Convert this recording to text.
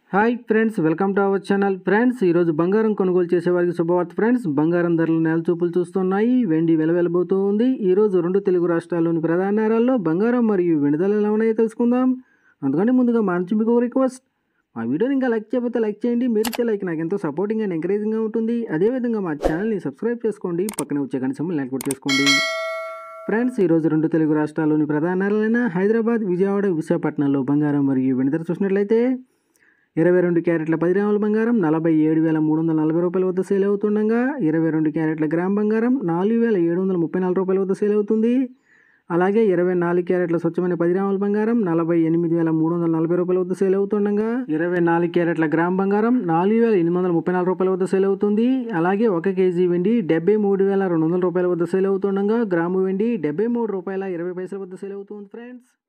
hi friends welcome to our channel friends ఈరోజు బంగారం కొనుగోలు చేసేవారికి శుభవార్త ఫ్రెండ్స్ బంగారం ధరలు నెల చూపులు చూస్తున్నాయి వెండి వెలవెలబోతూ ఉంది ఈరోజు రెండు తెలుగు రాష్ట్రాల్లోని ప్రధాన నగరాల్లో బంగారం మరియు వెండి ధరలు ఎలా ఉన్నాయో తెలుసుకుందాం అందుకని ముందుగా మా నుంచి మీకు రిక్వెస్ట్ మా వీడియోని ఇంకా లైక్ చేయకపోతే లైక్ చేయండి మీరు ఇచ్చే లైక్ నాకు ఎంతో సపోర్టింగ్ అండ్ ఎంకరేజింగ్గా ఉంటుంది అదేవిధంగా మా ఛానల్ని సబ్స్క్రైబ్ చేసుకోండి పక్కనే వచ్చే గంట సింబల్ యాక్టివేట్ చేసుకోండి ఫ్రెండ్స్ ఈరోజు రెండు తెలుగు రాష్ట్రాల్లోని ప్రధాన నగరాలైన హైదరాబాద్ విజయవాడ విశాఖపట్నంలో బంగారం మరియు వెండి ధర చూసినట్లయితే ఇరవై రెండు క్యారెట్ల పది గ్రాముల బంగారం నలభై ఏడు వేల మూడు వందల నలభై రూపాయల వద్ద సేల్ అవుతుండగా ఇరవై రెండు క్యారెట్ల గ్రామ్ బంగారం నాలుగు వేల ఏడు వందల ముప్పై నాలుగు రూపాయల వద్ద సేల్ అవుతుంది అలాగే ఇరవై నాలుగు క్యారెట్ల స్వచ్ఛమైన పది గ్రాముల బంగారం నలభై ఎనిమిది వేల మూడు వందల నలభై రూపాయల వద్ద సేల్ అవుతుండగా ఇరవై నాలుగు క్యారెట్ల గ్రామ్ బంగారం నాలుగు వేల ఎనిమిది వందల ముప్పై నాలుగు రూపాయల వద్ద సేల్ అవుతుంది అలాగే ఒక కేజీ వెండి డెబ్బై మూడు వేల రెండు వందల రూపాయల వద్ద సేల్ అవుతుండగా గ్రాము వెండి డెబ్బై మూడు రూపాయల ఇరవై పైసల వద్ద సేల్ అవుతుంది ఫ్రెండ్స్